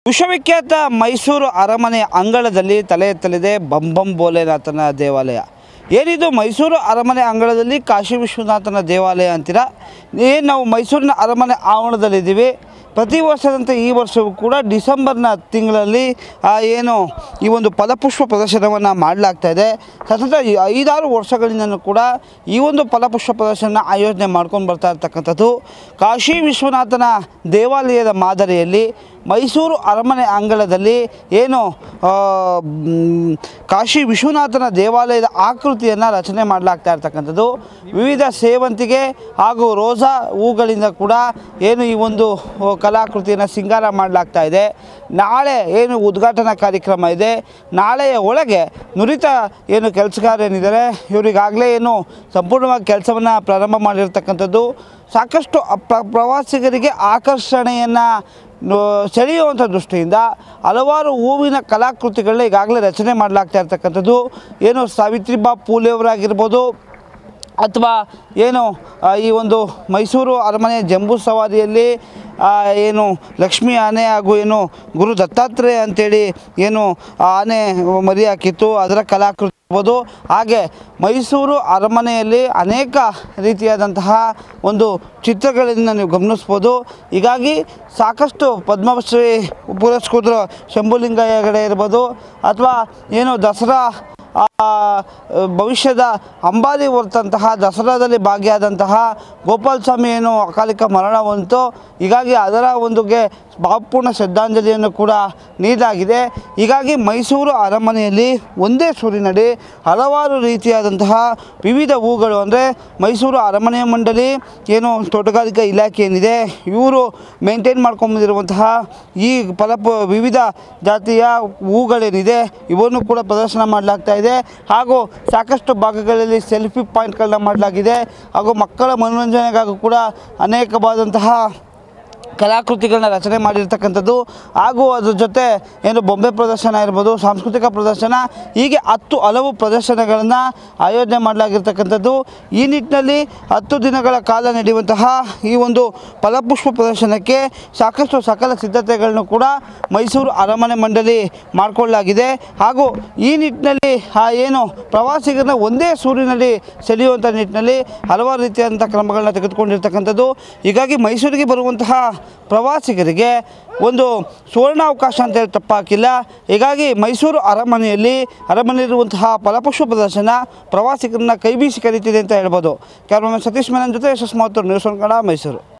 ವಿಶ್ವವಿಖ್ಯಾತ ಮೈಸೂರು ಅರಮನೆ ಅಂಗಳದಲ್ಲಿ ತಲೆ ಎತ್ತಲಿದೆ ಬಂಬಂ ಭೋಲೆನಾಥನ ದೇವಾಲಯ ಏನಿದು ಮೈಸೂರು ಅರಮನೆ ಅಂಗಳದಲ್ಲಿ ಕಾಶಿ ವಿಶ್ವನಾಥನ ದೇವಾಲಯ ಅಂತೀರಾ ಏನು ನಾವು ಮೈಸೂರಿನ ಅರಮನೆ ಆವರಣದಲ್ಲಿದ್ದೀವಿ ಪ್ರತಿ ವರ್ಷದಂತೆ ಈ ವರ್ಷವೂ ಕೂಡ ಡಿಸೆಂಬರ್ನ ತಿಂಗಳಲ್ಲಿ ಆ, ಏನು ಈ ಒಂದು ಫಲಪುಷ್ಪ ಪ್ರದರ್ಶನವನ್ನು ಮಾಡಲಾಗ್ತಾ ಇದೆ ಸತತ ಈ ಐದಾರು ವರ್ಷಗಳಿಂದಲೂ ಕೂಡ ಈ ಒಂದು ಫಲಪುಷ್ಪ ಪ್ರದರ್ಶನ ಆಯೋಜನೆ ಮಾಡ್ಕೊಂಡು ಬರ್ತಾ ಇರ್ತಕ್ಕಂಥದ್ದು ಕಾಶಿ ವಿಶ್ವನಾಥನ ದೇವಾಲಯದ ಮಾದರಿಯಲ್ಲಿ ಮೈಸೂರು ಅರಮನೆ ಅಂಗಳದಲ್ಲಿ ಏನು ಆ, ಮ್, ಕಾಶಿ ವಿಶ್ವನಾಥನ ದೇವಾಲಯದ ಆಕೃತಿಯನ್ನು ರಚನೆ ಮಾಡಲಾಗ್ತಾ ಇರ್ತಕ್ಕಂಥದ್ದು ವಿವಿಧ ಸೇವಂತಿಗೆ ಹಾಗೂ ರೋಸಾ ಹೂಗಳಿಂದ ಕೂಡ ಏನು ಈ ಒಂದು ಆ, ಕಲಾಕೃತಿಯನ್ನು ಸಿಂಗಾರ ಮಾಡಲಾಗ್ತಾ ಇದೆ ನಾಳೆ ಏನು ಉದ್ಘಾಟನಾ ಕಾರ್ಯಕ್ರಮ ಇದೆ ನಾಳೆಯ ಒಳಗೆ ನುರಿತ ಏನು ಕೆಲಸಗಾರರೇನಿದ್ದಾರೆ ಇವರಿಗಾಗಲೇ ಏನು ಸಂಪೂರ್ಣವಾಗಿ ಕೆಲಸವನ್ನು ಪ್ರಾರಂಭ ಮಾಡಿರ್ತಕ್ಕಂಥದ್ದು ಸಾಕಷ್ಟು ಅಪ್ರ- ಪ್ರವಾಸಿಗರಿಗೆ ಆಕರ್ಷಣೆಯನ್ನು ಸೆಳೆಯುವಂಥ ದೃಷ್ಟಿಯಿಂದ ಹಲವಾರು ಹೂವಿನ ಕಲಾಕೃತಿಗಳನ್ನ ಈಗಾಗಲೇ ರಚನೆ ಮಾಡಲಾಗ್ತಾ ಇರ್ತಕ್ಕಂಥದ್ದು ಏನು ಸಾವಿತ್ರಿಬಾ ಪೂಲೆಯವರಾಗಿರ್ಬೋದು ಅಥವಾ ಏನು ಆ, ಈ ಒಂದು ಮೈಸೂರು ಅರಮನೆ ಜಂಬೂ ಸವಾರಿಯಲ್ಲಿ ಆ, ಏನು ಲಕ್ಷ್ಮೀ ಆನೆ ಹಾಗೂ ಏನು ಗುರು ದತ್ತಾತ್ರೇಯ ಅಂತೇಳಿ ಏನು ಆ ಆನೆ ಮರಿ ಹಾಕಿತ್ತು ಅದರ ಕಲಾಕೃತಿ ಇರ್ಬೋದು ಹಾಗೆ ಮೈಸೂರು ಅರಮನೆಯಲ್ಲಿ ಅನೇಕ ರೀತಿಯಾದಂತಹ ಒಂದು ಚಿತ್ರಗಳನ್ನು ನೀವು ಗಮನಿಸ್ಬೋದು ಹೀಗಾಗಿ ಸಾಕಷ್ಟು ಪದ್ಮಶ್ರೀ ಪುರಸ್ಕೃತರು ಶಂಭುಲಿಂಗಯ್ಯ ಹೆಗಡೆ ಇರ್ಬೋದು ಅಥವಾ ಏನು ದಸರಾ ಆ, ಭವಿಷ್ಯದ ಅಂಬಾರಿ ಹೊರತಂತಹ ದಸರಾದಲ್ಲಿ ಭಾಗಿಯಾದಂತಹ ಗೋಪಾಲ ಸ್ವಾಮಿ ಏನು ಅಕಾಲಿಕ ಮರಣ ಹೊಂತು ಹೀಗಾಗಿ ಅದರ ಒಂದುಗೆ ಭಾವಪೂರ್ಣ ಶ್ರದ್ಧಾಂಜಲಿಯನ್ನು ಕೂಡ ನೀಡಲಾಗಿದೆ ಹೀಗಾಗಿ ಮೈಸೂರು ಅರಮನೆಯಲ್ಲಿ ಒಂದೇ ಸೂರಿನಡಿ ಹಲವಾರು ರೀತಿಯಾದಂತಹ ವಿವಿಧ ಹೂಗಳು ಅಂದರೆ ಮೈಸೂರು ಅರಮನೆ ಮಂಡಳಿ ಏನು ತೋಟಗಾರಿಕಾ ಇಲಾಖೆ ಏನಿದೆ ಇವರು ಮೇಂಟೈನ್ ಮಾಡ್ಕೊಂಬಂದಿರುವಂತಹ ಈ ಫಲಪ ವಿವಿಧ ಜಾತಿಯ ಹೂಗಳೇನಿದೆ ಇವನ್ನು ಕೂಡ ಪ್ರದರ್ಶನ ಮಾಡಲಾಗ್ತಾ ಇದೆ ಹಾಗೂ ಸಾಕಷ್ಟು ಭಾಗಗಳಲ್ಲಿ ಸೆಲ್ಫಿ ಪಾಯಿಂಟ್ಗಳನ್ನ ಮಾಡಲಾಗಿದೆ ಹಾಗೂ ಮಕ್ಕಳ ಮನೋರಂಜನೆಗಾಗಿ ಕೂಡ ಅನೇಕವಾದಂತಹ ಕಲಾಕೃತಿಗಳನ್ನ ರಚನೆ ಮಾಡಿರ್ತಕ್ಕಂಥದ್ದು ಹಾಗೂ ಅದ್ರ ಜೊತೆ ಏನು ಬೊಂಬೆ ಪ್ರದರ್ಶನ ಇರ್ಬೋದು ಸಾಂಸ್ಕೃತಿಕ ಪ್ರದರ್ಶನ ಹೀಗೆ ಹತ್ತು ಹಲವು ಪ್ರದರ್ಶನಗಳನ್ನು ಆಯೋಜನೆ ಮಾಡಲಾಗಿರ್ತಕ್ಕಂಥದ್ದು ಈ ನಿಟ್ಟಿನಲ್ಲಿ ಹತ್ತು ದಿನಗಳ ಕಾಲ ನಡೆಯುವಂತಹ ಈ ಒಂದು ಫಲಪುಷ್ಪ ಪ್ರದರ್ಶನಕ್ಕೆ ಸಾಕಷ್ಟು ಸಕಲ ಸಿದ್ಧತೆಗಳನ್ನು ಕೂಡ ಮೈಸೂರು ಅರಮನೆ ಮಂಡಳಿ ಮಾಡಿಕೊಳ್ಳಲಾಗಿದೆ ಹಾಗೂ ಈ ನಿಟ್ಟಿನಲ್ಲಿ ಆ ಏನು ಪ್ರವಾಸಿಗರನ್ನ ಒಂದೇ ಸೂರಿನಲ್ಲಿ ಸೆಳೆಯುವಂಥ ನಿಟ್ಟಿನಲ್ಲಿ ಹಲವಾರು ರೀತಿಯಾದಂಥ ಕ್ರಮಗಳನ್ನ ತೆಗೆದುಕೊಂಡಿರ್ತಕ್ಕಂಥದ್ದು ಹೀಗಾಗಿ ಮೈಸೂರಿಗೆ ಬರುವಂತಹ ಪ್ರವಾಸಿಗರಿಗೆ ಒಂದು ಸುವರ್ಣಾವಕಾಶ ಅಂತ ಹೇಳಿ ತಪ್ಪಾಕಿಲ್ಲ ಹೀಗಾಗಿ ಮೈಸೂರು ಅರಮನೆಯಲ್ಲಿ ಅರಮನೆಯಲ್ಲಿರುವಂತಹ ಫಲಪುಷ್ಪ ಪ್ರದರ್ಶನ ಪ್ರವಾಸಿಗರನ್ನ ಕೈ ಬೀಸಿ ಕರೀತಿದೆ ಅಂತ ಹೇಳ್ಬೋದು ಕ್ಯಾಮ್ರಾಮನ್ ಸತೀಶ್ ಮೇನನ್ ಜೊತೆ ಯಶಸ್ ಮಾತೂರು ನ್ಯೂಸ್ ಒನ್ ಕನ್ನಡ ಮೈಸೂರು